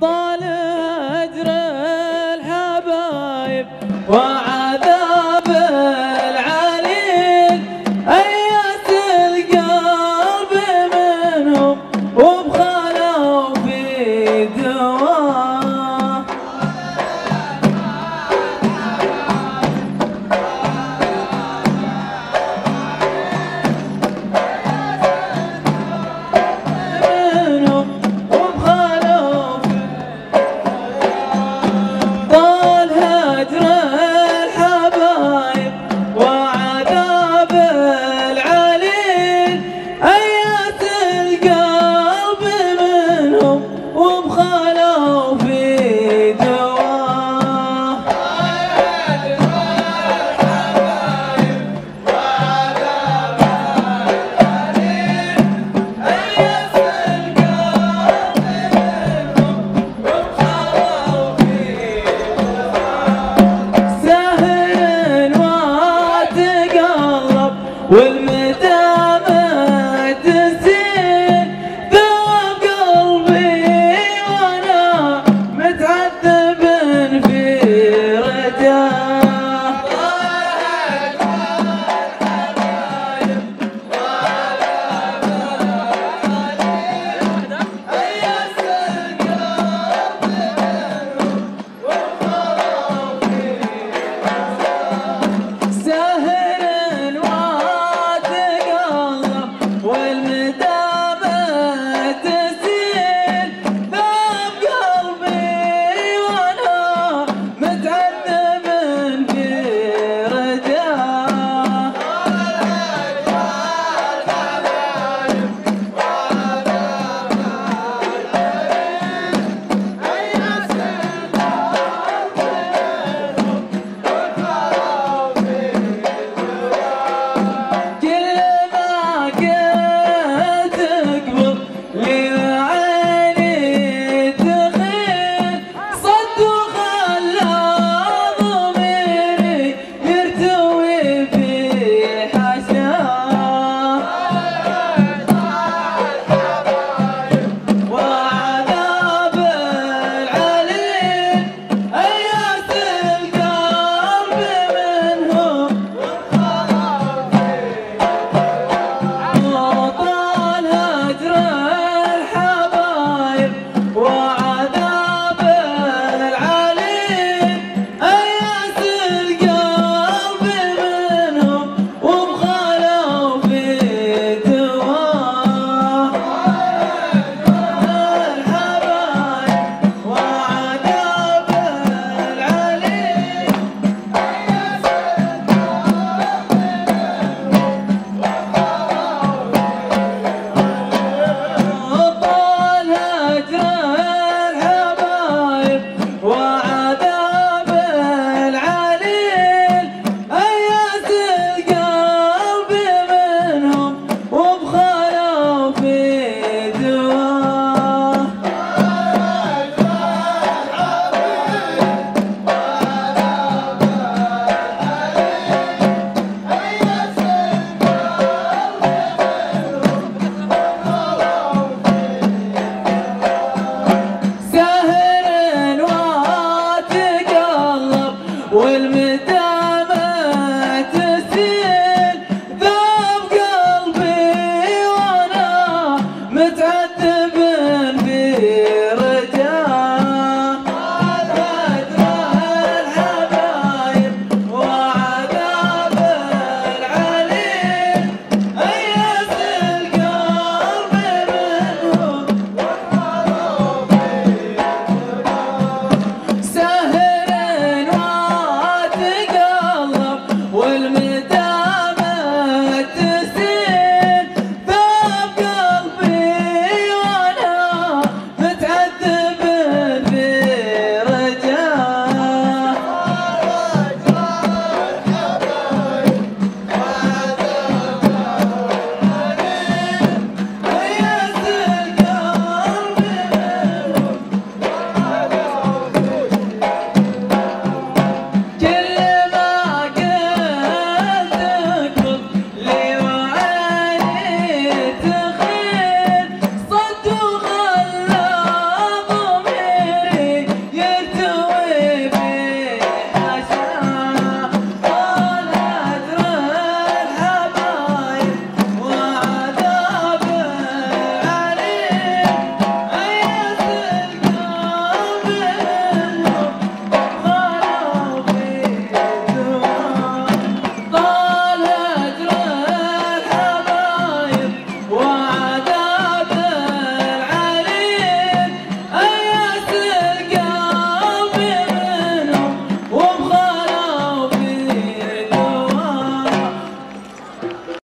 طال هجر الحبايب وعذاب العليل أياس القلب منهم وبخلوا في دواه منهم وبخلوا طال هجر الحبايب وعذاب العليل أيات القلب منهم وبخلوا في دواه سهل وتقلب والمدام تزين ذوب قلبي وانا متعذب في رجاه سهل وتقلب والمدام تسيل ذاب قلبي وانا متعذب في رجاه كل ما كنت قبل لعيني تخيل صد وخلى ضميري يرتوي في حشاه وعذاب العليل أياس القلب منهم وطال هجر الحبايب وعذاب العليل أياس القلب منهم وبخلوا في دواه الحبايب وعذاب العليل طال هجر الحبايب وعذاب العليل أياس القلب منهم وبخلوا في دواه سهل